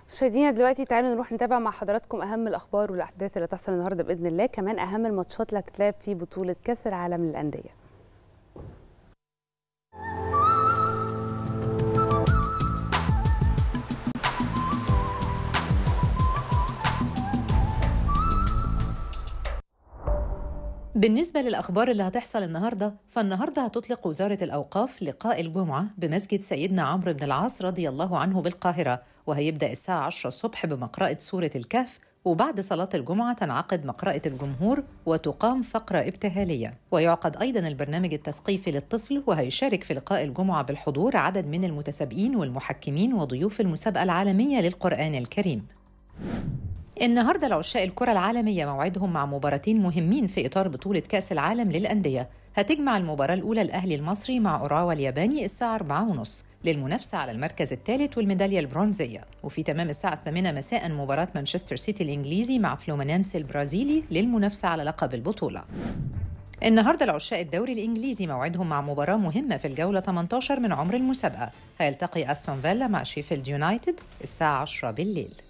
مشاهدينا دلوقتي تعالوا نروح نتابع مع حضراتكم اهم الاخبار والاحداث اللي هتحصل النهارده باذن الله كمان اهم الماتشات اللي هتتلعب في بطوله كاس العالم للانديه بالنسبة للأخبار اللي هتحصل النهاردة فالنهاردة هتطلق وزارة الأوقاف لقاء الجمعة بمسجد سيدنا عمرو بن العاص رضي الله عنه بالقاهرة وهيبدأ الساعة 10 الصبح بمقرأة سورة الكهف وبعد صلاة الجمعة تنعقد مقرأة الجمهور وتقام فقرة ابتهالية ويعقد أيضا البرنامج التثقيفي للطفل وهيشارك في لقاء الجمعة بالحضور عدد من المتسابقين والمحكمين وضيوف المسابقة العالمية للقرآن الكريم النهارده العشاق الكرة العالمية موعدهم مع مباراتين مهمين في إطار بطولة كأس العالم للأندية هتجمع المباراة الأولى الأهلي المصري مع أوراوا الياباني الساعة 4:30 للمنافسة على المركز الثالث والميدالية البرونزية وفي تمام الساعة الثامنة مساء مباراة مانشستر سيتي الإنجليزي مع فلومينانس البرازيلي للمنافسة على لقب البطولة النهارده العشاق الدوري الانجليزي موعدهم مع مباراه مهمه في الجوله 18 من عمر المسابقه هيلتقي استون فيلا مع شيفيلد يونايتد الساعه 10 بالليل